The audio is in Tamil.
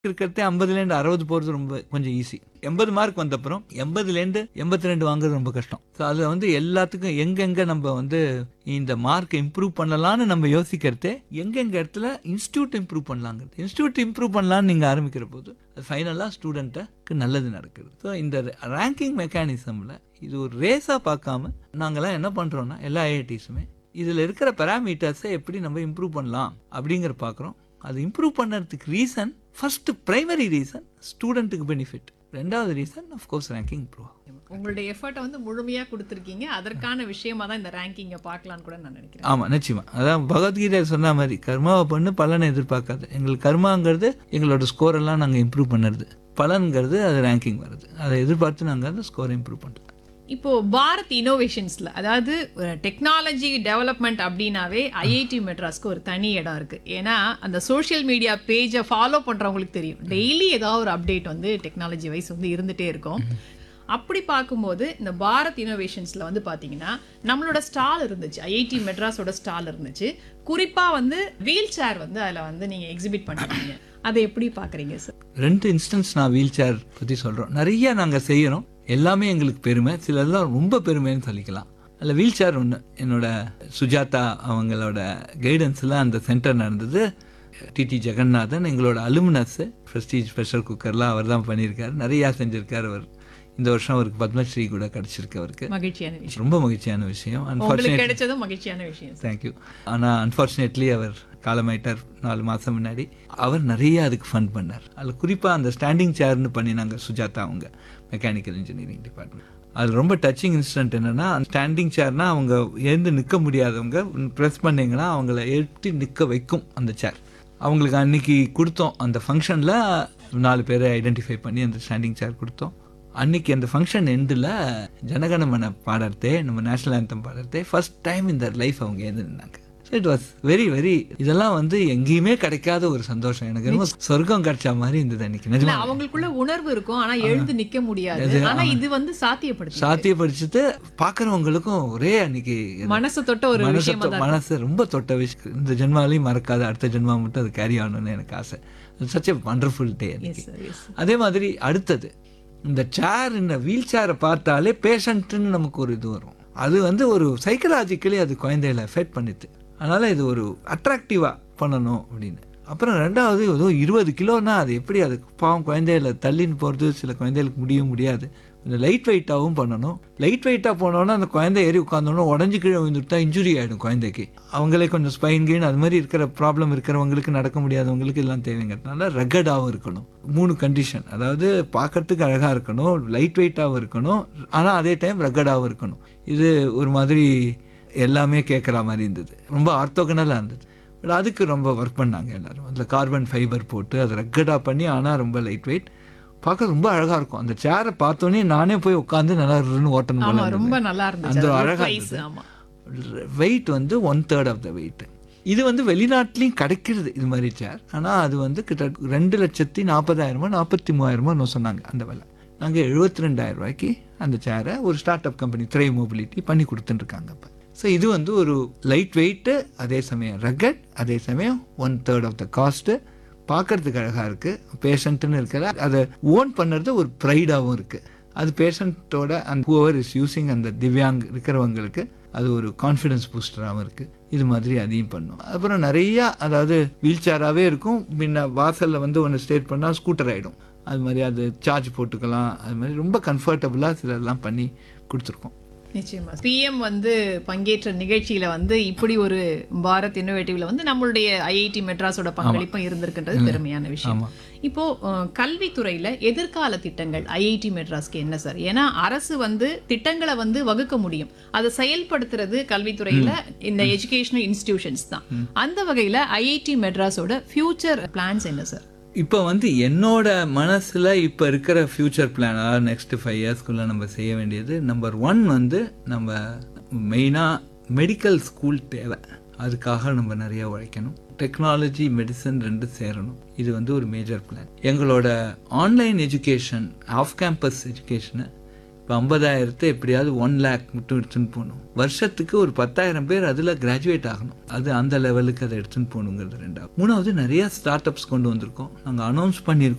இருக்கிறதே ஐம்பதுலேருந்து அறுபது போகிறது ரொம்ப கொஞ்சம் ஈஸி எண்பது மார்க் வந்தப்புறம் எண்பதுலேருந்து எண்பத்தி ரெண்டு வாங்குறது ரொம்ப கஷ்டம் ஸோ அதில் வந்து எல்லாத்துக்கும் எங்கெங்கே நம்ம வந்து இந்த மார்க்கை இம்ப்ரூவ் பண்ணலாம்னு நம்ம யோசிக்கிறதே எங்கெங்க இடத்துல இன்ஸ்டியூட் இம்ப்ரூவ் பண்ணலாங்கிறது இன்ஸ்டியூட் இம்ப்ரூவ் பண்ணலாம்னு நீங்கள் ஆரம்பிக்கிற போது அது ஃபைனலாக ஸ்டூடெண்ட்டுக்கு நல்லது நடக்குது ஸோ இந்த ரேங்கிங் மெக்கானிசமில் இது ஒரு ரேஸாக பார்க்காம நாங்கள்லாம் என்ன பண்ணுறோன்னா எல்லா ஐஐடிஸுமே இதில் இருக்கிற பேராமீட்டர்ஸை எப்படி நம்ம இம்ப்ரூவ் பண்ணலாம் அப்படிங்கிற பார்க்குறோம் அது இம்ப்ரூவ் பண்ணுறதுக்கு ரீசன் ஃபர்ஸ்ட் பிரைமரி ரீசன் ஸ்டூடெண்ட்டுக்கு பெனிஃபிட் ரெண்டாவது ரீசன் கோர்ஸ் ரேங்கிங் இம்ப்ரூவ் ஆகும் உங்களுடைய எஃபர்ட்டை வந்து முழுமையா கொடுத்துருக்கீங்க அதற்கான விஷயமா தான் இந்த ரேங்கிங்கை பார்க்கலாம்னு கூட நான் நினைக்கிறேன் ஆமாம் நிச்சயமா அதான் பகவத்கீதை சொன்ன மாதிரி கர்மாவை பண்ணு பலனை எதிர்பார்க்காது எங்களுக்கு கர்மாங்கிறது எங்களோட ஸ்கோர் எல்லாம் நாங்கள் இம்ப்ரூவ் பண்ணுறது பலன்கிறது அது ரேங்கிங் வருது அதை எதிர்பார்த்து நாங்கள் அந்த ஸ்கோரை இம்ப்ரூவ் பண்ணுறோம் இப்போ பாரத் இனோவேஷன்ஸ்ல அதாவது டெக்னாலஜி டெவலப்மெண்ட் அப்படின்னாவே ஐஐடி மெட்ராஸ்க்கு ஒரு தனி இடம் இருக்கு ஏன்னா அந்த சோஷியல் மீடியா பேஜை ஃபாலோ பண்றவங்களுக்கு தெரியும் டெய்லி ஏதாவது ஒரு அப்டேட் வந்து டெக்னாலஜி வைஸ் வந்து இருந்துட்டே இருக்கும் அப்படி பார்க்கும்போது இந்த பாரத் இனோவேஷன்ஸ்ல வந்து பாத்தீங்கன்னா நம்மளோட ஸ்டால் இருந்துச்சு ஐஐடி மெட்ராஸோட ஸ்டால் இருந்துச்சு குறிப்பா வந்து வீல் சேர் வந்து அதுல வந்து நீங்க எக்ஸிபிட் பண்ணிருக்கீங்க அதை எப்படி பாக்குறீங்க சார் ரெண்டு இன்ஸ்டன்ஸ் நான் வீல் சேர் பற்றி சொல்கிறோம் நிறைய நாங்கள் செய்கிறோம் எல்லாமே எங்களுக்கு பெருமை சிலதெல்லாம் ரொம்ப பெருமைன்னு சொல்லிக்கலாம் அதில் வீல் சேர் ஒன்று என்னோட சுஜாதா அவங்களோட கைடன்ஸில் அந்த சென்டர் நடந்தது டிடி ஜெகநாதன் எங்களோட அலுமினஸ் ப்ரெஸ்டீஜ் ப்ரெஷர் குக்கர்லாம் அவர் தான் பண்ணியிருக்காரு நிறையா செஞ்சுருக்காரு அவர் இந்த வருஷம் அவருக்கு பத்மஸ்ரீ கூட கிடச்சிருக்கு அவருக்கு மகிழ்ச்சியான விஷயம் ரொம்ப மகிழ்ச்சியான விஷயம் உங்களுக்கு அன்ஃபார்ச்சுனேட் கிடைச்சதும் மகிழ்ச்சியான விஷயம் தேங்க்யூ ஆனால் அன்ஃபார்ச்சுனேட்லி அவர் காலமாயிட்டார் நாலு மாதம் முன்னாடி அவர் நிறைய அதுக்கு ஃபண்ட் பண்ணார் அதில் குறிப்பாக அந்த ஸ்டாண்டிங் சேர்னு பண்ணினாங்க சுஜாதா அவங்க மெக்கானிக்கல் இன்ஜினியரிங் டிபார்ட்மெண்ட் அது ரொம்ப டச்சிங் இன்சிடென்ட் என்னென்னா ஸ்டாண்டிங் சேர்னா அவங்க எழுந்து நிற்க முடியாதவங்க ப்ரெஸ் பண்ணீங்கன்னா அவங்கள எழுப்பி நிற்க வைக்கும் அந்த சேர் அவங்களுக்கு அன்னைக்கு கொடுத்தோம் அந்த ஃபங்க்ஷனில் நாலு பேரை ஐடென்டிஃபை பண்ணி அந்த ஸ்டாண்டிங் சேர் கொடுத்தோம் அன்னைக்கு அந்த ஃபங்க்ஷன் எண்டில் ஜனகணமன பாடுறதே நம்ம நேஷனல் ஆந்தம் பாடுறதே ஃபர்ஸ்ட் டைம் இந்த லைஃப் அவங்க எழுந்து நின்னாங்க so it was very very இதெல்லாம் வந்து எங்கேயுமே கிடைக்காத ஒரு சந்தோஷம் எனக்கு ரொம்ப சொர்க்கம் கிடைச்ச மாதிரி இருந்தது அன்னைக்கு இல்ல நிஜமா அவங்களுக்குள்ள உணர்வு இருக்கும் ஆனா எழுந்து நிக்க முடியாது ஆனா இது வந்து சாத்தியப்படுத்து சாத்தியப்படுத்திட்டு பார்க்குறவங்களுக்கும் ஒரே அன்னைக்கு மனசு தொட்ட ஒரு மனசு விஷயமா தொ- மனசு ரொம்ப தொட்ட விஷயம் இந்த ஜென்மாலையும் மறக்காத அடுத்த ஜென்மா மட்டும் அது கேரி ஆகணும்னு எனக்கு ஆசை such a wonderful day Yes, sir, yes. அதே மாதிரி அடுத்தது இந்த சேர் இந்த வீல் சேரை பார்த்தாலே பேஷண்ட்டுன்னு நமக்கு ஒரு இது வரும் அது வந்து ஒரு சைக்கலாஜிக்கலி அது குழந்தைகளை எஃபெக்ட் பண்ணுது அதனால இது ஒரு அட்ராக்டிவாக பண்ணணும் அப்படின்னு அப்புறம் ரெண்டாவது ஏதோ இருபது கிலோனா அது எப்படி அது பாவம் குழந்தைகளை தள்ளின்னு போகிறது சில குழந்தைகளுக்கு முடியும் முடியாது கொஞ்சம் லைட் வெயிட்டாகவும் பண்ணணும் லைட் வெயிட்டாக போனோன்னா அந்த குழந்தை ஏறி உட்காந்தோன்னா உடஞ்சி கீழே விழுந்துட்டா இன்ஜுரி ஆகிடும் குழந்தைக்கு அவங்களே கொஞ்சம் ஸ்பைன் கீன் அது மாதிரி இருக்கிற ப்ராப்ளம் இருக்கிறவங்களுக்கு நடக்க முடியாதவங்களுக்கு எல்லாம் தேவைங்கிறதுனால ரகடாகவும் இருக்கணும் மூணு கண்டிஷன் அதாவது பார்க்கறதுக்கு அழகாக இருக்கணும் லைட் வெயிட்டாகவும் இருக்கணும் ஆனால் அதே டைம் ரகடாகவும் இருக்கணும் இது ஒரு மாதிரி எல்லாமே கேட்குற மாதிரி இருந்தது ரொம்ப ஆர்த்தோகனலாக இருந்தது பட் அதுக்கு ரொம்ப ஒர்க் பண்ணாங்க எல்லாரும் அதில் கார்பன் ஃபைபர் போட்டு அதை ரக்கடாக பண்ணி ஆனால் ரொம்ப லைட் வெயிட் பார்க்க ரொம்ப அழகாக இருக்கும் அந்த சேரை பார்த்தோன்னே நானே போய் உட்காந்து நல்லா இருன்னு ஓட்டணும் போல ஆமா இருந்தது. ரொம்ப நல்லா இருந்துச்சு அந்த அது ஒரு அழகா price, இருந்தது. ஆமா வெயிட் வந்து one third of the weight இது வந்து வெளிநாட்டிலையும் கிடைக்கிறது இது மாதிரி சேர் ஆனால் அது வந்து கிட்ட ரெண்டு லட்சத்தி நாற்பதாயிரமோ நாற்பத்தி மூவாயிரமோ சொன்னாங்க அந்த விலை நாங்கள் எழுபத்தி ரெண்டாயிரம் ரூபாய்க்கு அந்த சேரை ஒரு ஸ்டார்ட் அப் கம்பெனி த்ரை மொபிலிட்டி பண்ணி கொடுத்துட்டுருக்காங்க இப்போ ஸோ இது வந்து ஒரு லைட் வெயிட்டு அதே சமயம் ரகட் அதே சமயம் one third of the cost பார்க்கறதுக்கு அழகாக இருக்குது பேஷண்ட்டுன்னு இருக்கிற அதை ஓன் பண்ணுறது ஒரு ப்ரைடாகவும் இருக்குது அது பேஷண்ட்டோட அந்த ஹூவர் இஸ் யூஸிங் அந்த திவ்யாங் இருக்கிறவங்களுக்கு அது ஒரு கான்ஃபிடன்ஸ் பூஸ்டராகவும் இருக்குது இது மாதிரி அதையும் பண்ணும் அப்புறம் நிறையா அதாவது வீல் சேராகவே இருக்கும் முன்ன வாசலில் வந்து ஒன்று ஸ்டேட் பண்ணால் ஸ்கூட்டர் ஆகிடும் அது மாதிரி அது சார்ஜ் போட்டுக்கலாம் அது மாதிரி ரொம்ப கம்ஃபர்டபுளாக சிலர்லாம் பண்ணி கொடுத்துருக்கோம் நிச்சயமா பிஎம் வந்து பங்கேற்ற நிகழ்ச்சியில வந்து இப்படி ஒரு பாரத் இன்னோவேட்டிவ்ல வந்து நம்மளுடைய ஐஐடி மெட்ராஸோட பங்களிப்பும் இருந்திருக்கின்றது பெருமையான விஷயம் ஆமா. இப்போ அஹ், கல்வித்துறையில எதிர்கால திட்டங்கள் ஐஐடி மெட்ராஸ்க்கு என்ன சார் ஏன்னா அரசு வந்து திட்டங்களை வந்து வகுக்க முடியும் அதை செயல்படுத்துறது கல்வித்துறையில இந்த எஜுகேஷனல் இன்ஸ்டிடியூஷன்ஸ் தான் அந்த வகையில ஐஐடி மெட்ராஸோட ஃபியூச்சர் பிளான்ஸ் என்ன சார் இப்போ வந்து என்னோட மனசில் இப்போ இருக்கிற ஃப்யூச்சர் பிளான் அதாவது நெக்ஸ்ட் ஃபைவ் இயர்ஸ்க்குள்ளே நம்ம செய்ய வேண்டியது நம்பர் ஒன் வந்து நம்ம மெயினாக மெடிக்கல் ஸ்கூல் தேவை அதுக்காக நம்ம நிறைய உழைக்கணும் டெக்னாலஜி மெடிசன் ரெண்டு சேரணும் இது வந்து ஒரு மேஜர் பிளான் எங்களோட ஆன்லைன் எஜுகேஷன் ஆஃப் கேம்பஸ் எஜுகேஷனை இப்போ ஐம்பதாயிரத்தை எப்படியாவது ஒன் லேக் மட்டும் எடுத்துன்னு போகணும் வருஷத்துக்கு ஒரு பத்தாயிரம் பேர் அதில் கிராஜுவேட் ஆகணும் அது அந்த லெவலுக்கு அதை எடுத்துன்னு போகணுங்கிறது ரெண்டாவது மூணாவது நிறைய ஸ்டார்ட் அப்ஸ் கொண்டு வந்திருக்கோம் நாங்கள் அனௌன்ஸ் பண்ணியிருக்கோம்